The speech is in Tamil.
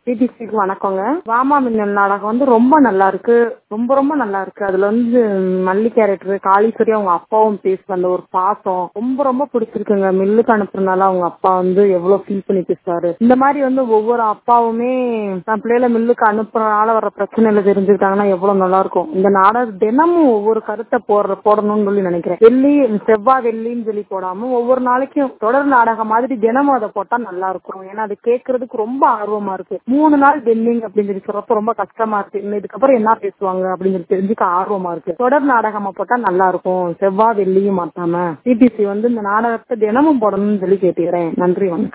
பிடிசிக்கு வணக்கங்க வாமா மின்னல் நாடகம் வந்து ரொம்ப நல்லா இருக்கு ரொம்ப ரொம்ப நல்லா இருக்கு அதுல வந்து மல்லி கேரக்டர் காளீஸ்வரி அவங்க அப்பாவும் பேசுற அந்த ஒரு பாசம் ரொம்ப ரொம்ப பிடிச்சிருக்குங்க மில்லுக்கு அனுப்புறதுனால அவங்க அப்பா வந்து எவ்வளவு ஃபீல் பண்ணி பேசுறாரு இந்த மாதிரி வந்து ஒவ்வொரு அப்பாவுமே தன் பிள்ளைல மில்லுக்கு அனுப்புறதுனால வர பிரச்சனைல தெரிஞ்சுக்கிட்டாங்கன்னா எவ்வளவு நல்லா இருக்கும் இந்த நாடகம் தினமும் ஒவ்வொரு கருத்தை போடுற போடணும்னு சொல்லி நினைக்கிறேன் வெள்ளி செவ்வாய் வெள்ளின்னு சொல்லி போடாம ஒவ்வொரு நாளைக்கும் தொடர் நாடகம் மாதிரி தினமும் அதை போட்டா நல்லா இருக்கும் ஏன்னா அது கேட்கறதுக்கு ரொம்ப ஆர்வமா இருக்கு மூணு நாள் பெண்டிங் அப்படின்னு சொல்லி சொல்றப்ப ரொம்ப கஷ்டமா இருக்கு இன்னும் இதுக்கப்புறம் என்ன பேசுவாங்க அப்படின்னு சொல்லி தெரிஞ்சுக்க ஆர்வமா இருக்கு தொடர் நாடகமா போட்டா நல்லா இருக்கும் செவ்வாய் வெள்ளியும் மாத்தாம சிபிசி வந்து இந்த நாடகத்தை தினமும் போடணும்னு சொல்லி கேட்டுக்கிறேன் நன்றி வணக்கம்